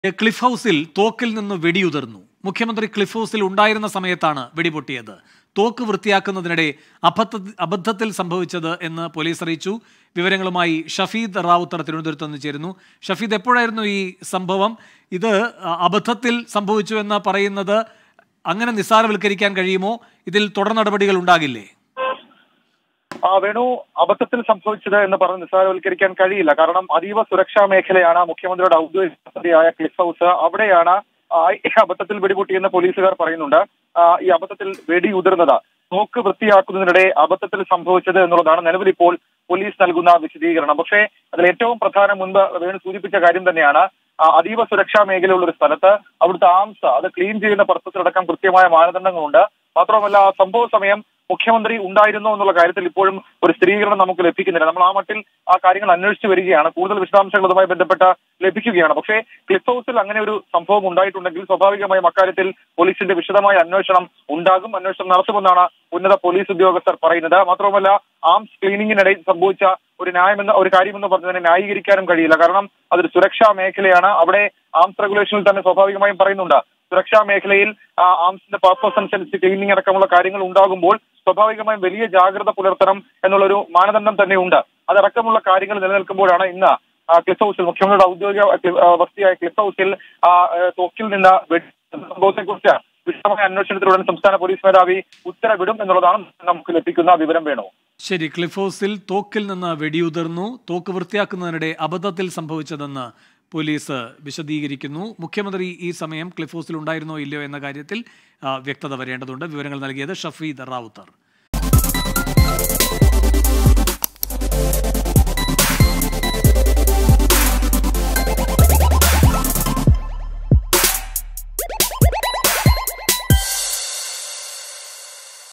cliff ഹൗസിൽ തോക്കിൽ നിന്ന് വെടിയുതിർന്നു മുഖ്യമന്ത്രി ക്ലിഫ് ഹൗസിൽ ഉണ്ടായിരുന്ന സമയത്താണ് വെടിപൊട്ടിയത് തോക്ക് വൃത്തിയാക്കുന്നതിനിടെ അബദ്ധ അബദ്ധത്തിൽ സംഭവിച്ചത് എന്ന് പോലീസ് അറിയിച്ചു വിവരങ്ങളുമായി ഷഫീദ് റാവുത്തർ തിരുവനന്തപുരത്ത് നിന്ന് ചേരുന്നു ഷഫീദ് എപ്പോഴായിരുന്നു ഈ സംഭവം ഇത് അ, അബദ്ധത്തിൽ സംഭവിച്ചു എന്ന് പറയുന്നത് അങ്ങനെ നിസ്സാരവൽക്കരിക്കാൻ കഴിയുമോ ഇതിൽ തുടർ നടപടികൾ ഉണ്ടാകില്ലേ ആ വേണു അബദ്ധത്തിൽ സംഭവിച്ചത് എന്ന് പറഞ്ഞ് നിസ്സാരവൽക്കരിക്കാൻ കഴിയില്ല കാരണം അതീവ സുരക്ഷാ മേഖലയാണ് മുഖ്യമന്ത്രിയുടെ ഔദ്യോഗിക വസതിയായ ക്ലിഫ് ഹൗസ് അവിടെയാണ് ആ, ഈ അബദ്ധത്തിൽ വെടിപൊട്ടിയെന്ന് പോലീസുകാർ പറയുന്നുണ്ട് ആ, ഈ അബദ്ധത്തിൽ വെടിയുതിർന്നത് തോക്ക് വൃത്തിയാക്കുന്നതിനിടെ അബദ്ധത്തിൽ സംഭവിച്ചത് എന്നുള്ളതാണ് നിലവിൽ ഇപ്പോൾ പോലീസ് നൽകുന്ന വിശദീകരണം പക്ഷേ അതിൽ ഏറ്റവും പ്രധാനം മുൻപ് വേണു സൂചിപ്പിച്ച കാര്യം തന്നെയാണ് ആ, അതീവ സുരക്ഷാ മേഖലയുള്ള ഒരു സ്ഥലത്ത് അവിടുത്തെ ആംസ അത് ക്ലീൻ ചെയ്യുന്ന പർപ്പസിലടക്കം കൃത്യമായ മാനദണ്ഡങ്ങളുണ്ട് മാത്രമല്ല ആ സംഭവ സമയം മുഖ്യമന്ത്രി ഉണ്ടായിരുന്നോ എന്നുള്ള കാര്യത്തിൽ ഇപ്പോഴും ഒരു സ്ഥിരീകരണം നമുക്ക് ലഭിക്കുന്നില്ല നമ്മൾ ആ മട്ടിൽ ആ കാര്യങ്ങൾ അന്വേഷിച്ചു വരികയാണ് കൂടുതൽ വിശദാംശങ്ങൾ ഇതുമായി ബന്ധപ്പെട്ട ലഭിക്കുകയാണ് പക്ഷേ ക്ലിഫ് ഹൗസിൽ അങ്ങനെ ഒരു സംഭവം ഉണ്ടായിട്ടുണ്ടെങ്കിൽ സ്വാഭാവികമായും അക്കാര്യത്തിൽ പോലീസിന്റെ വിശദമായ അന്വേഷണം ഉണ്ടാകും അന്വേഷണം നടത്തുമെന്നാണ് ഉന്നത പോലീസ് ഉദ്യോഗസ്ഥർ പറയുന്നത് മാത്രമല്ല ആംസ് ക്ലീനിങ്ങിനിടയിൽ സംഭവിച്ച ഒരു ന്യായമെന്ന ഒരു കാര്യമെന്ന് പറഞ്ഞതിനെ ന്യായീകരിക്കാനും കഴിയില്ല കാരണം അതൊരു സുരക്ഷാ മേഖലയാണ് അവിടെ ആംസ് റെഗുലേഷനിൽ തന്നെ സ്വാഭാവികമായും പറയുന്നുണ്ട് സുരക്ഷാ മേഖലയിൽ ആ, ആംസിന്റെ പർപ്പസ് അനുസരിച്ച് ക്ലീനിങ് അടക്കമുള്ള കാര്യങ്ങൾ ഉണ്ടാകുമ്പോൾ സ്വാഭാവികമായും വലിയ ജാഗ്രത പുലർത്തണം എന്നുള്ളൊരു മാനദണ്ഡം തന്നെ ഉണ്ട് അതടക്കമുള്ള കാര്യങ്ങൾ നിലനിൽക്കുമ്പോഴാണ് ഇന്ന് ആ, ക്ലിഫ് ഹൗസിൽ മുഖ്യമന്ത്രിയുടെ ഔദ്യോഗിക ക്ലി- ആ, വസതിയായ ക്ലിഫ് ഹൗസിൽ ആ, ഏ, തോക്കിൽ നിന്ന് വെടി- സംഭവത്തെ കുറിച്ച് വിശദമായ അന്വേഷണത്തിലൂടെ സംസ്ഥാന പോലീസ് മേധാവി ഉത്തരവിടും എന്നുള്ളതാണ് നമുക്ക് ലഭിക്കുന്ന വിവരം വേണു ശരി ക്ലിഫ് ഹൗസിൽ തോക്കിൽ നിന്ന് വെടിയുതിർന്നു തോക്ക് വൃത്തിയാക്കുന്നതിനിടെ അബദ്ധത്തിൽ സംഭവിച്ചതെന്ന് പോലീസ് വിശദീകരിക്കുന്നു മുഖ്യമന്ത്രി ഈ സമയം ക്ലിഫ് ഹൗസിൽ ഉണ്ടായിരുന്നോ ഇല്ലയോ എന്ന കാര്യത്തിൽ ആ, വ്യക്തത വരേണ്ടതുണ്ട് വിവരങ്ങൾ നൽകിയത് ഷഫീദ് റാവുത്തർ